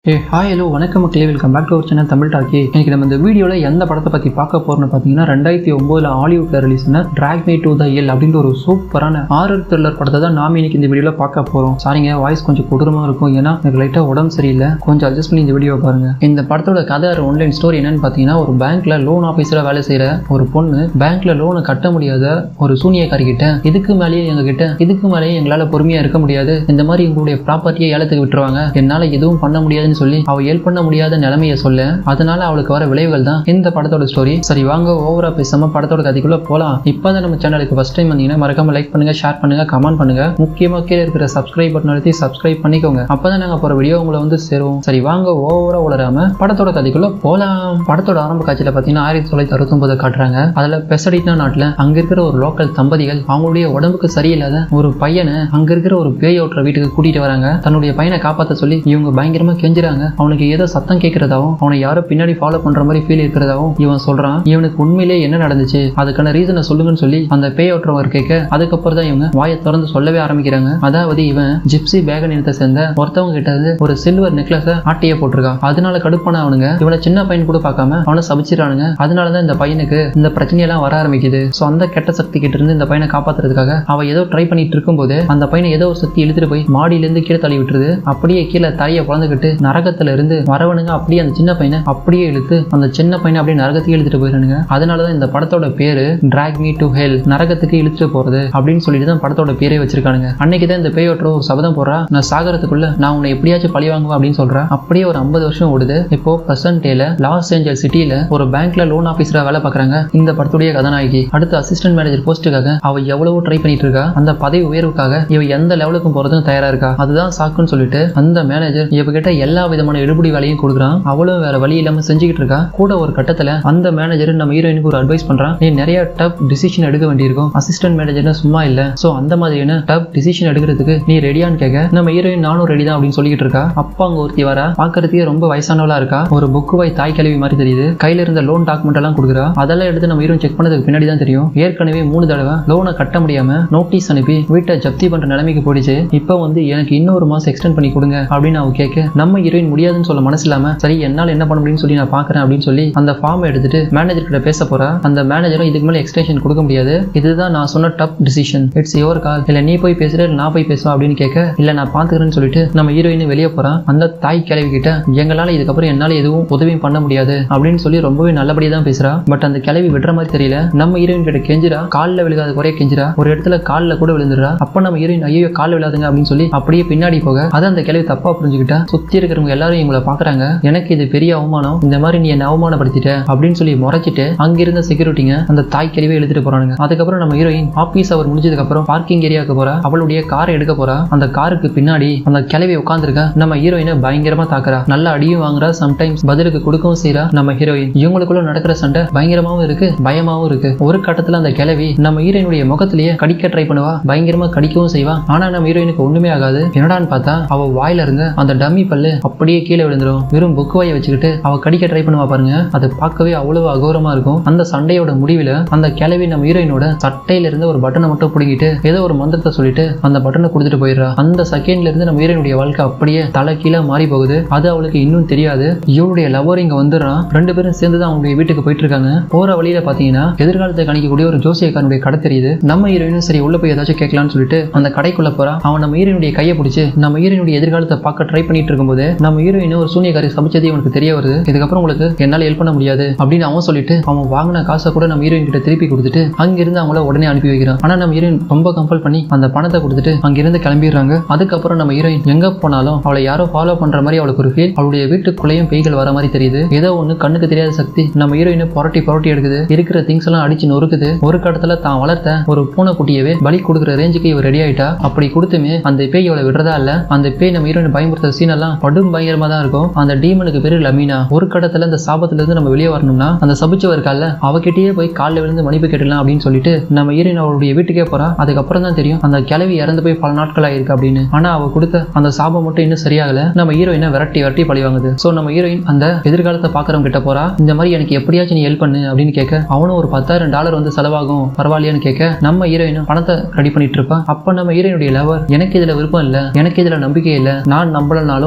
ஏ hi hello வணக்கம் மக்களே welcome back to our channel Tamil talkie இன்னைக்கு நம்ம இந்த வீடியோவில் எந்த படத்தை பற்றி பார்க்க போறோம்னு பார்த்தீங்கன்னா ரெண்டாயிரத்தி ஒம்போதில் ஹாலிவுட்ல ரிலீஸ் ஆன Drag Me to the Hell அப்படின்ற ஒரு சூப்பரான ஆரர் த்ரில்லர் படத்தை தான் நாம இன்னைக்கு இந்த வீடியோவில் பார்க்க போகிறோம் சாரிங்க வாய்ஸ் கொஞ்சம் கொடூரமாக இருக்கும் ஏன்னா எனக்கு லைட்டாக உடம்பு சரியில்லை கொஞ்சம் அட்ஜஸ்ட் பண்ணி இந்த வீடியோ பாருங்க இந்த படத்தோட கதை ஒன்லைன் ஸ்டோரி என்னன்னு பார்த்தீங்கன்னா ஒரு பேங்க்ல லோன் ஆஃபீஸராக வேலை செய்கிற ஒரு பொண்ணு பேங்க்ல லோனை கட்ட முடியாத ஒரு சூனியக்காரி கிட்ட இதுக்கு மேலேயே எங்க கிட்ட இதுக்கு மேலேயே எங்களால் பொறுமையாக இருக்க முடியாது இந்த மாதிரி உங்களுடைய ப்ராப்பர்ட்டியை ஏலத்துக்கு விட்டுருவாங்க என்னால் எதுவும் பண்ண முடியாதுன்னு சொல்லி அவ ஹெல்ப் பண்ண முடியாத நிலைமையை சொல்ல அதனால அவளுக்கு வர விளைவுகள் தான் இந்த படத்தோட ஸ்டோரி சரி வாங்க ஓவரா பேசாம படத்தோட கதைக்குள்ள போலாம் இப்பதான் நம்ம சேனலுக்கு ஃபர்ஸ்ட் டைம் வந்தீங்கன்னா மறக்காம லைக் பண்ணுங்க ஷேர் பண்ணுங்க கமெண்ட் பண்ணுங்க முக்கியமா கீழே இருக்கிற சப்ஸ்கிரைப் பட்டன் அழுத்தி சப்ஸ்கிரைப் பண்ணிக்கோங்க அப்பதான் நாங்க போற வீடியோ உங்களை வந்து சேரும் சரி வாங்க ஓவரா உளராம படத்தோட கதைக்குள்ள போலாம் படத்தோட ஆரம்ப காட்சியில பாத்தீங்கன்னா ஆயிரத்தி தொள்ளாயிரத்தி அறுபத்தொன்பது காட்டுறாங்க அதுல பெசடிட்னா நாட்டுல அங்க இருக்கிற ஒரு லோக்கல் தம்பதிகள் அவங்களுடைய உடம்புக்கு சரியில்லாத ஒரு பையனை அங்க இருக்கிற ஒரு பேய் ஓட்டுற வீட்டுக்கு கூட்டிட்டு வராங்க தன்னுடைய பையனை காப்பாத்த சொல்லி இவங்க பயங்கரமா கெஞ்சுறாங்க அவனுக்கு ஏதோ சத்தம் கேட்கறதாவும் அவனை யாரோ பின்னாடி ஃபாலோ பண்ற மாதிரி ஃபீல் இருக்கிறதாவும் இவன் சொல்றான் இவனுக்கு உண்மையிலே என்ன நடந்துச்சு அதுக்கான ரீசனை சொல்லுங்கன்னு சொல்லி அந்த பேய் ஓட்டுறவர் கேட்க அதுக்கப்புறம் தான் இவங்க வாயை திறந்து சொல்லவே ஆரம்பிக்கிறாங்க அதாவது இவன் ஜிப்சி பேகன் இனத்தை சேர்ந்த ஒருத்தவங்க கிட்ட இருந்து ஒரு சில்வர் நெக்லஸ ஆட்டிய போட்டிருக்கான் அதனால கடுப்பான அவனுங்க இவனை சின்ன பையன் கூட பார்க்காம அவனை சபிச்சிடறானுங்க அதனாலதான் இந்த பையனுக்கு இந்த பிரச்சனையெல்லாம் வர ஆரம்பிக்குது சோ அந்த கெட்ட சக்தி கிட்ட இருந்து இந்த பையனை காப்பாத்துறதுக்காக அவ ஏதோ ட்ரை பண்ணிட்டு இருக்கும்போது அந்த பையனை ஏதோ ஒரு சக்தி இழுத்துட்டு போய் மாடியில இருந்து கீழே தள்ளி விட்டுருது அப்படியே கீழே தலையை குழந்துக்கிட்டு நரகத்துல இருந்து வரவனுங்க அப்படியே அந்த சின்ன பையனை அப்படியே இழுத்து அந்த சின்ன பையனை அப்படியே நரகத்துக்கு இழுத்துட்டு போயிடுறானுங்க அதனாலதான் இந்த படத்தோட பேரு டிராக் மீ டு ஹெல் நரகத்துக்கு இழுத்துட்டு போறது அப்படின்னு சொல்லிட்டு தான் படத்தோட பேரே வச்சிருக்கானுங்க அன்னைக்கு தான் இந்த பேய் ஓட்டுற ஒரு சபதம் போடுறா நான் சாகரத்துக்குள்ள நான் உன்னை எப்படியாச்சும் பழி வாங்குவேன் அப்படின்னு சொல்றா அப்படியே ஒரு ஐம்பது வருஷம் ஓடுது இப்போ பிரசன்ட் டேல லாஸ் ஏஞ்சல் சிட்டில ஒரு பேங்க்ல லோன் ஆபீசரா வேலை பார்க்கறாங்க இந்த படத்துடைய கதாநாயகி அடுத்து அசிஸ்டன்ட் மேனேஜர் போஸ்ட்டுக்காக அவ எவ்வளவோ ட்ரை பண்ணிட்டு இருக்கா அந்த பதவி உயர்வுக்காக இவ எந்த லெவலுக்கும் போறதுன்னு தயாரா இருக்கா அதுதான் சாக்குன்னு சொல்லிட்டு அந்த மேனேஜர் இவகிட்ட எல்லா விதமான எடுபடி வேலையும் கொடுக்குறான் அவளும் வேற வழி இல்லாம செஞ்சுக்கிட்டு இருக்கா கூட ஒரு கட்டத்துல அந்த மேனேஜர் நம்ம ஹீரோயினுக்கு ஒரு அட்வைஸ் பண்றான் நீ நிறைய டப் டிசிஷன் எடுக்க வேண்டியிருக்கும் அசிஸ்டன்ட் மேனேஜர்னா சும்மா இல்ல சோ அந்த மாதிரியான டப் டிசிஷன் எடுக்கிறதுக்கு நீ ரெடியான்னு கேட்க நம்ம ஹீரோயின் நானும் ரெடி தான் அப்படின்னு சொல்லிட்டு இருக்கா அப்பா அங்க ஒருத்தி வரா பாக்குறதுக்கே ரொம்ப வயசானவளா இருக்கா ஒரு புக்கு வாய் தாய் கல்வி மாதிரி தெரியுது கையில இருந்த லோன் டாக்குமெண்ட் எல்லாம் கொடுக்குறா அதெல்லாம் எடுத்து நம்ம ஹீரோயின் செக் பண்ணதுக்கு பின்னாடி தான் தெரியும் ஏற்கனவே மூணு தடவை லோனை கட்ட முடியாம நோட்டீஸ் அனுப்பி வீட்டை ஜப்தி பண்ற நிலைமைக்கு போயிடுச்சு இப்போ வந்து எனக்கு இன்னொரு மாசம் எக்ஸ்டெண்ட் பண்ணி கொடுங்க அப்படின்னு அவ கேட்க நம்ம ஹீரோயின் முடியாதுன்னு சொல்ல மனசு இல்லாம சரி என்னால என்ன பண்ண முடியும்னு சொல்லி நான் பாக்குறேன் அப்படின்னு சொல்லி அந்த ஃபார்ம் எடுத்துட்டு மேனேஜர் கிட்ட பேச போறா அந்த மேனேஜரும் இதுக்கு மேல எக்ஸ்டென்ஷன் கொடுக்க முடியாது இதுதான் நான் சொன்ன tough decision it's your call இல்ல நீ போய் பேசுற இல்ல நான் போய் பேசுவேன் அப்படின்னு கேட்க இல்ல நான் பாத்துக்கிறேன்னு சொல்லிட்டு நம்ம ஹீரோயின் வெளியே போறான் அந்த தாய் கிழவி கிட்ட எங்களால இதுக்கப்புறம் என்னால எதுவும் உதவியும் பண்ண முடியாது அப்படின்னு சொல்லி ரொம்பவே நல்லபடியா தான் பேசுறா பட் அந்த கிழவி விடுற மாதிரி தெரியல நம்ம ஹீரோயின் கிட்ட கெஞ்சிரா கால்ல விழுகாத குறைய கெஞ்சிரா ஒரு இடத்துல கால்ல கூட விழுந்துடுறா அப்ப நம்ம ஹீரோயின் ஐயோ கால் விழாதுங்க அப்படின்னு சொல்லி அப்படியே பின்னாடி போக அதை அந்த கிழவி தப்பா புரிஞ்சுக்கிட்டா சுத்தி இருக்கிறவங்க எல்லாரும் இவங்களை பாக்குறாங்க எனக்கு இது பெரிய அவமானம் இந்த மாதிரி நீ என்ன அவமானப்படுத்திட்ட அப்படின்னு சொல்லி முறைச்சிட்டு அங்கிருந்த செக்யூரிட்டிங்க அந்த தாய் கிழவி எழுதிட்டு போறானுங்க அதுக்கப்புறம் நம்ம ஹீரோயின் ஆபீஸ் அவர் முடிஞ்சதுக்கு அப்புறம் பார்க்கிங் ஏரியாவுக்கு போறா அவளுடைய காரை எடுக்க போறா அந்த காருக்கு பின்னாடி அந்த கிழவி உட்காந்துருக்க நம்ம ஹீரோயினை பயங்கரமா தாக்குறா நல்லா அடியும் வாங்குறா சம்டைம்ஸ் பதிலுக்கு கொடுக்கவும் செய்யறா நம்ம ஹீரோயின் இவங்களுக்குள்ள நடக்கிற சண்டை பயங்கரமாவும் இருக்கு பயமாவும் இருக்கு ஒரு கட்டத்துல அந்த கிழவி நம்ம ஹீரோயினுடைய முகத்திலேயே கடிக்க ட்ரை பண்ணுவா பயங்கரமா கடிக்கவும் செய்வா ஆனா நம்ம ஹீரோயினுக்கு ஒண்ணுமே ஆகாது என்னடான்னு பார்த்தா அவ வாயில இருந்த அந்த டம்மி பல்லு அப்படியே கீழே விழுந்துரும் வெறும் புக்கு வாயை வச்சுக்கிட்டு அவ கடிக்க ட்ரை பண்ணுவா பாருங்க அது பார்க்கவே அவ்வளவு அகோரமா இருக்கும் அந்த சண்டையோட முடிவுல அந்த கிழவி நம்ம ஹீரோயினோட சட்டையில இருந்து ஒரு பட்டனை மட்டும் பிடிங்கிட்டு ஏதோ ஒரு மந்திரத்தை சொல்லிட்டு அந்த பட்டனை கொடுத்துட்டு போயிடுறா அந்த செகண்ட்ல இருந்து நம்ம ஹீரோயினுடைய வாழ்க்கை அப்படியே தலை கீழே மாறி போகுது அது அவளுக்கு இன்னும் தெரியாது இவளுடைய லவர் இங்க வந்துடுறான் ரெண்டு பேரும் சேர்ந்து தான் அவங்களுடைய வீட்டுக்கு போயிட்டு இருக்காங்க போற வழியில பாத்தீங்கன்னா எதிர்காலத்தை கணிக்கக்கூடிய ஒரு ஜோசியக்காரனுடைய கடை தெரியுது நம்ம ஹீரோயினும் சரி உள்ள போய் ஏதாச்சும் கேட்கலாம்னு சொல்லிட்டு அந்த கடைக்குள்ள போறா அவன் நம்ம ஹீரோயினுடைய கையை பிடிச்சு நம்ம ஹீரோயினுடைய எதிர்காலத்தை பார்க்க ட்ரை பண்ணிட்டு இருக்கும்போது நம்ம ஹீரோயின் ஒரு சூனியக்காரி சமைச்சது இவனுக்கு தெரிய வருது இதுக்கப்புறம் உங்களுக்கு என்னால ஹெல்ப் பண்ண முடியாது அப்படின்னு அவன் சொல்லிட்டு அவன் வாங்கின காசை கூட நம்ம ஹீரோயின் கிட்ட திருப்பி கொடுத்துட்டு அங்கிருந்து அவங்கள உடனே அனுப்பி வைக்கிறான் ஆனா நம்ம ஹீரோயின் ரொம்ப கம்பல் பண்ணி அந்த பணத்தை கொடுத்துட்டு அங்கிருந்து கிளம்பிடுறாங்க அதுக்கப்புறம் நம்ம ஹீரோயின் எங்க போனாலும் அவளை யாரோ ஃபாலோ பண்ற மாதிரி அவளுக்கு ஒரு ஃபீல் அவளுடைய வீட்டுக்குள்ளேயும் பேய்கள் வர மாதிரி தெரியுது ஏதோ ஒண்ணு கண்ணுக்கு தெரியாத சக்தி நம்ம ஹீரோயினை புரட்டி புரட்டி எடுக்குது இருக்கிற திங்ஸ் எல்லாம் அடிச்சு நொறுக்குது ஒரு கடத்துல தான் வளர்த்த ஒரு பூனைக்குட்டியவே பலி கொடுக்குற ரேஞ்சுக்கு இவ ரெடி ஆயிட்டா அப்படி கொடுத்துமே அந்த பேய் இவளை விடுறதா இல்ல அந்த பேய் நம்ம ஹீரோயின் பயன்படுத்துற சீன் எல்லாம் படும் பயங்கரமா தான் இருக்கும் அந்த டீமனுக்கு பேரு லமீனா ஒரு கடத்துல இந்த சாபத்துல இருந்து நம்ம வெளியே வரணும்னா அந்த சபிச்சவ இருக்கால அவகிட்டயே போய் காலில் விழுந்து மன்னிப்பு கேட்டுலாம் அப்படின்னு சொல்லிட்டு நம்ம ஹீரோயின் அவளுடைய வீட்டுக்கே போறா அதுக்கப்புறம் தான் தெரியும் அந்த கிழவி இறந்து போய் பல நாட்கள் ஆயிருக்கு அப்படின்னு ஆனா அவ கொடுத்த அந்த சாபம் மட்டும் இன்னும் சரியாகல நம்ம ஹீரோயினை விரட்டி விரட்டி பழி வாங்குது சோ நம்ம ஹீரோயின் அந்த எதிர்காலத்தை பாக்குறவங்க கிட்ட போறா இந்த மாதிரி எனக்கு எப்படியாச்சும் நீ ஹெல்ப் பண்ணு அப்படின்னு கேட்க அவனும் ஒரு பத்தாயிரம் டாலர் வந்து செலவாகும் பரவாயில்லையான்னு கேட்க நம்ம ஹீரோயினும் பணத்தை ரெடி பண்ணிட்டு இருப்பா அப்ப நம்ம ஹீரோயினுடைய லவர் எனக்கு இதுல விருப்பம் இல்ல எனக்கு இதுல நம்பிக்கை இல்ல நான் நம்பலனாலும் நீ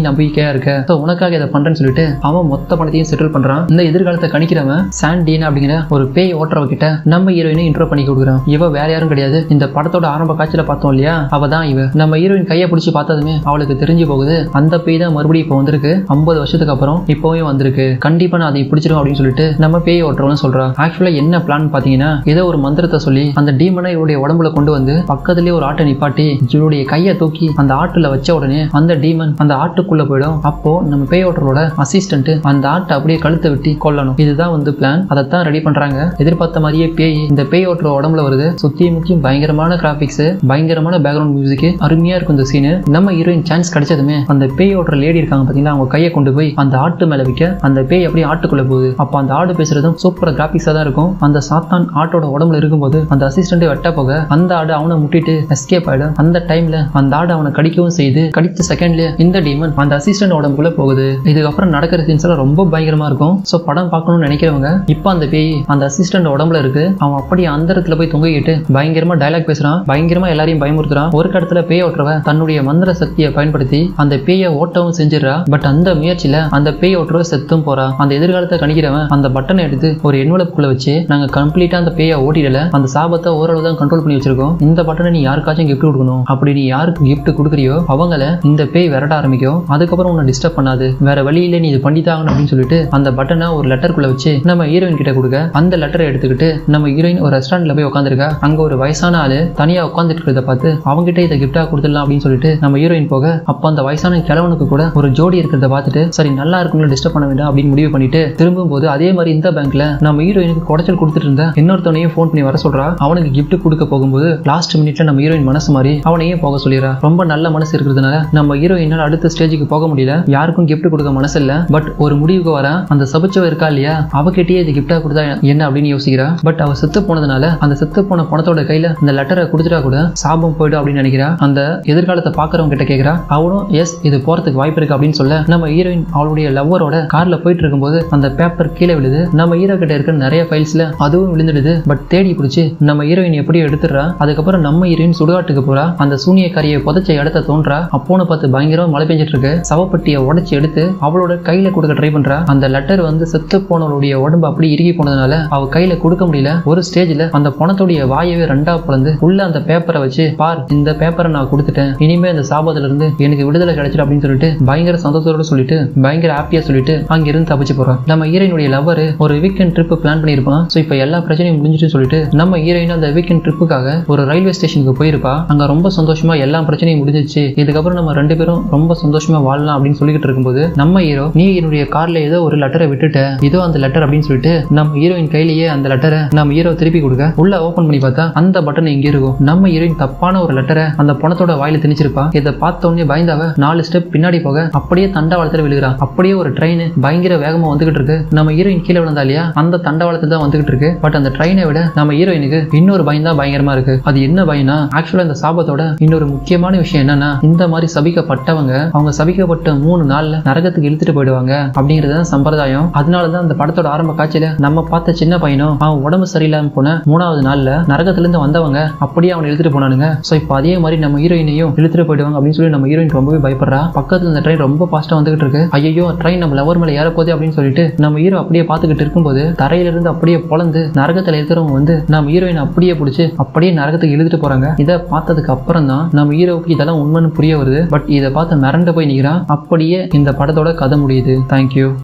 நம்பிக்கையா இருக்க So, உனக்காக இதை பண்றேன்னு சொல்லிட்டு அவன் மொத்த பணத்தையும் செட்டில் பண்றான் இந்த எதிர்காலத்தை கணிக்கிறவன் சாண்டீன் அப்படிங்கிற ஒரு பேய் ஓட்டுறவ கிட்ட நம்ம ஹீரோயினை இன்ட்ரோ பண்ணி கொடுக்குறான் இவ வேற யாரும் கிடையாது இந்த படத்தோட ஆரம்ப காட்சியில பார்த்தோம் இல்லையா அவ தான் இவ நம்ம ஹீரோயின் கையை பிடிச்சி பார்த்ததுமே அவளுக்கு தெரிஞ்சு போகுது அந்த பேய் தான் மறுபடியும் இப்போ வந்திருக்கு ஐம்பது வருஷத்துக்கு அப்புறம் இப்போவும் வந்திருக்கு கண்டிப்பா நான் அதை பிடிச்சிரும் அப்படின்னு சொல்லிட்டு நம்ம பேய் ஓட்டுறவன்னு சொல்றா ஆக்சுவலா என்ன பிளான் பாத்தீங்கன்னா ஏதோ ஒரு மந்திரத்தை சொல்லி அந்த டீமனை இவருடைய உடம்புல கொண்டு வந்து பக்கத்துலயே ஒரு ஆட்டை நிப்பாட்டி இவருடைய கையை தூக்கி அந்த ஆட்டுல வச்ச உடனே அந்த டீமன் அந்த ஆட்டுக்குள்ள போயிடும் அப்போ நம்ம பேய் ஓட்டுறோட அசிஸ்டன்ட் அந்த ஆட்டை அப்படியே கழுத்தை வெட்டி கொல்லணும் இதுதான் வந்து பிளான் அதைத்தான் ரெடி பண்றாங்க எதிர்பார்த்த மாதிரியே பேய் இந்த பேய் ஓட்டுற உடம்புல வருது சுத்தி முக்கியம் பயங்கரமான கிராபிக்ஸ் பயங்கரமான பேக்ரவுண்ட் மியூசிக் அருமையா இருக்கும் இந்த சீனு நம்ம ஹீரோயின் சான்ஸ் கிடைச்சதுமே அந்த பேய் ஓட்டுற லேடி இருக்காங்க பாத்தீங்களா அவங்க கையை கொண்டு போய் அந்த ஆட்டு மேல வைக்க அந்த பேய் அப்படியே ஆட்டுக்குள்ள போகுது அப்ப அந்த ஆடு பேசுறதும் சூப்பர் கிராபிக்ஸா தான் இருக்கும் அந்த சாத்தான் ஆட்டோட உடம்புல இருக்கும்போது அந்த அசிஸ்டன்ட் வெட்ட போக அந்த ஆடு அவனை முட்டிட்டு எஸ்கேப் ஆயிடும் அந்த டைம்ல அந்த ஆடு அவனை கடிக்கவும் செய்து கடிச்ச செகண்ட்ல இந்த டீமன் அந்த அசிஸ்டன்ட் உடம்புக்குள்ள போகுது இதுக்கப்புறம் நடக்கிற சீன்ஸ் எல்லாம் ரொம்ப பயங்கரமா இருக்கும் சோ படம் பார்க்கணும்னு நினைக்கிறவங்க இப்போ அந்த பேய் அந்த அசிஸ்டன்ட் உடம்புல இருக்கு அவன் அப்படியே அந்த இடத்துல போய் தொங்கிக்கிட்டு பயங்கரமா டயலாக் பேசுறான் பயங்கரமா எல்லாரையும் பயமுறுத்துறான் ஒரு கடத்துல பேய் ஓட்டுறவ தன்னுடைய மந்திர சக்தியை பயன்படுத்தி அந்த பேயை ஓட்டவும் செஞ்சிடறா பட் அந்த முயற்சியில அந்த பேய் ஓட்டுறவ செத்தும் போறா அந்த எதிர்காலத்தை கணிக்கிறவன் அந்த பட்டனை எடுத்து ஒரு என்வலப்புக்குள்ள வச்சு நாங்க கம்ப்ளீட்டா அந்த பேயை ஓட்டிடல அந்த சாபத்தை ஓரளவு தான் கண்ட்ரோல் பண்ணி வச்சிருக்கோம் இந்த பட்டனை நீ யாருக்காச்சும் கிஃப்ட் கொடுக்கணும் அப்படி நீ யாருக்கு கிஃப்ட் கொடுக்குறியோ அவங்கள இந்த பேய் விரட்ட ஆரம்பிக்கும் அதுக்கப்புறம் உன்னை டிஸ்டர்ப் பண்ணாது வேற வழியில நீ இது பண்ணித்தாகணும் அப்படின்னு சொல்லிட்டு அந்த பட்டனை ஒரு லெட்டருக்குள்ள வச்சு நம்ம ஹீரோயின் கிட்ட கொடுக்க அந்த லெட்டரை எடுத்துக்கிட்டு நம்ம ஹீரோயின் ஒரு ரெஸ்டாரண்ட்ல போய் உட்காந்துருக்கா அங்க ஒரு வயசான ஆளு தனியா உட்காந்துட்டு இருக்கிறத பார்த்து அவங்ககிட்ட இதை கிஃப்டா கொடுத்துடலாம் அப்படின்னு சொல்லிட்டு நம்ம ஹீரோயின் போக அப்ப அந்த வயசான கிழவனுக்கு கூட ஒரு ஜோடி இருக்கிறத பார்த்துட்டு சரி நல்லா இருக்குங்களா டிஸ்டர்ப் பண்ண வேண்டாம் அப்படின்னு முடிவு பண்ணிட்டு திரும்பும் போது அதே மாதிரி இந்த பேங்க்ல நம்ம ஹீரோயினுக்கு குடைச்சல் கொடுத்துட்டு இருந்த இன்னொருத்தவனையும் ஃபோன் பண்ணி வர சொல்றா அவனுக்கு gift கொடுக்க போகும்போது லாஸ்ட் மினிட்ல நம்ம ஹீரோயின் மனசு மாறி அவனையும் போக சொல்லிடுறா ரொம்ப நல்ல மனசு இருக்கிறதுனால நம்ம ஹீரோயினால் அடுத்த ஸ்டேஜுக்கு போக முடியல யாருக்கும் gift கொடுக்க மனசு இல்ல பட் ஒரு முடிவுக்கு வர அந்த சபிச்சவ இருக்கா இல்லையா அவகிட்டயே இது கிஃப்டா கொடுத்தா என்ன அப்படின்னு யோசிக்கிறா பட் அவ செத்து போனதுனால அந்த செத்து போன பணத்தோட கையில அந்த லெட்டரை கொடுத்துட்டா கூட சாபம் போயிடும் அப்படின்னு நினைக்கிறா அந்த எதிர்காலத்தை பாக்குறவங்க கிட்ட கேக்குறா அவனும் எஸ் இது போறதுக்கு வாய்ப்பு இருக்கு அப்படின்னு சொல்ல நம்ம ஹீரோயின் அவளுடைய லவ்வரோட கார்ல போயிட்டு இருக்கும்போது அந்த பேப்பர் கீழே விழுது நம்ம ஹீரோ கிட்ட இருக்கிற நிறைய ஃபைல்ஸ்ல அதுவும் விழுந்துடுது பட் தேடி பிடிச்சி நம்ம ஹீரோயின் எப்படியோ எடுத்துடுறா அதுக்கப்புறம் நம்ம ஹீரோயின் சுடுகாட்டுக்கு போறா அந்த சூனியக்காரியை புதைச்ச இடத்த தோன்றா அப்போன்னு பார்த்து பயங்கரமா மழை பெஞ்சிட்டு இருக்கு சவப்பட்டியை உடைச்சு எடுத்து அவளோட கையில கொடுக்க ட்ரை பண்றா அந்த லெட்டர் வந்து செத்து போனவளுடைய உடம்பு அப்படி இறுகி போனதுனால அவ கையில கொடுக்க முடியல ஒரு ஸ்டேஜ்ல அந்த பணத்துடைய வாயவே ரெண்டா பிளந்து உள்ள அந்த பேப்பரை வச்சு பார் இந்த பேப்பரை நான் கொடுத்துட்டேன் இனிமே அந்த சாபத்துல இருந்து எனக்கு விடுதலை கிடைச்சிடும் அப்படின்னு சொல்லிட்டு பயங்கர சந்தோஷத்தோட சொல்லிட்டு பயங்கர ஹாப்பியா சொல்லிட்டு அங்க இருந்து தப்பிச்சு போறான் நம்ம ஹீரோயினுடைய லவர் ஒரு வீக்கெண்ட் ட்ரிப் பிளான் பண்ணியிருப்பான் ஸோ இப்போ எல்லா பிரச்சனையும் முடிஞ்சிட்டு சொல்லிட்டு நம்ம ஹீரோயின் அந்த வீக்கெண்ட் ட்ரிப்புக்காக ஒரு ரயில்வே ஸ்டேஷனுக்கு போயிருப்பா அங்க ரொம்ப சந்தோஷமா எல்லா பிரச்சனையும் முடிஞ்சிச்சு இதுக்கப்புறம் நம்ம ரெண்டு பேரும் ரொம்ப சந்தோஷமா வாழலாம் அப்படின்னு சொல்லிக்கிட்டு இருக்கும்போது நம்ம ஹீரோ நீ என்னுடைய கார்ல ஏதோ ஒரு லெட்டரை விட்டுட்ட இதோ அந்த லெட்டர் அப்படின்னு சொல்லிட்டு நம்ம ஹீரோயின் கையிலேயே அந்த லெட்டரை நம்ம ஹீரோ திருப்பி கொடுக்க உள்ள ஓபன் பண்ணி பார்த்தா அந்த பட்டன் இங்க இருக்கும் நம்ம ஹீரோயின் தப்பான ஒரு லெட்டரை அந்த பணத்தோட வாயில திணிச்சிருப்பா இதை பார்த்த உடனே பயந்தாவ நாலு ஸ்டெப் பின்னாடி போக அப்படியே தண்டவாளத்துல விழுகிறா அப்படியே ஒரு ட்ரெயின் பயங்கர வேகமா வந்துகிட்டு இருக்கு நம்ம ஹீரோயின் கீழே விழுந்தா இல்லையா அந்த தண்டவாளத்துல தான் வந்துகிட்டு இருக்கு பட் அந்த ட்ரெயினை விட நம்ம ஹீரோயினுக்கு இன்னொரு பயம் தான் பயங்கரமா இருக்கு அது என்ன பயம்னா ஆக்சுவலா இந்த சாபத்தோட இன்னொரு முக்கியமான விஷயம் என்னன்னா இந்த மாதிரி சபிக்கப்பட்டவங்க அவங்க சபிக்கப்பட்ட மூணு நாள்ல நரகத்துக்கு இழுத்துட்டு போயிடுவாங்க அப்படிங்கிறது தான் சம்பிரதாயம் அதனாலதான் அந்த படத்தோட ஆரம்ப காட்சியில நம்ம பார்த்த சின்ன பையனும் அவன் உடம்பு சரியில்லாம போன மூணாவது நாள்ல நரகத்துல இருந்து வந்தவங்க அப்படியே அவனை இழுத்துட்டு போனானுங்க சோ இப்போ அதே மாதிரி நம்ம ஹீரோயினையும் இழுத்துட்டு போயிடுவாங்க அப்படின்னு சொல்லி நம்ம ஹீரோயின் ரொம்பவே பயப்படுறா பக்கத்துல இந்த ட்ரெயின் ரொம்ப ஃபாஸ்டா வந்துகிட்டு இருக்கு ஐயோ ட்ரெயின் நம்ம லவர் மேல ஏற போதே அப்படின்னு சொல்லிட்டு நம்ம ஹீரோ அப்படியே பார்த்துக்கிட்டு இருக்கும்போது தரையில இருந்து அப்படியே பொழந்து நரகத்துல இருக்கிறவங்க வந்து நம்ம ஹீரோயின் அப்படியே பிடிச்சி அப்படியே நரகத்துக்கு இழுத்துட்டு போறாங்க இதை பார்த்ததுக்கு அப்புறம் தான் நம்ம ஹீரோவுக்கு இதெல்லாம் உண்மைன்னு புரிய வருது பட் இதை பார்த்து மிரண்டு போய் நிற்கிறான் அப்படியே இந்த படத்தோட கதை முடியுது தேங்க்யூ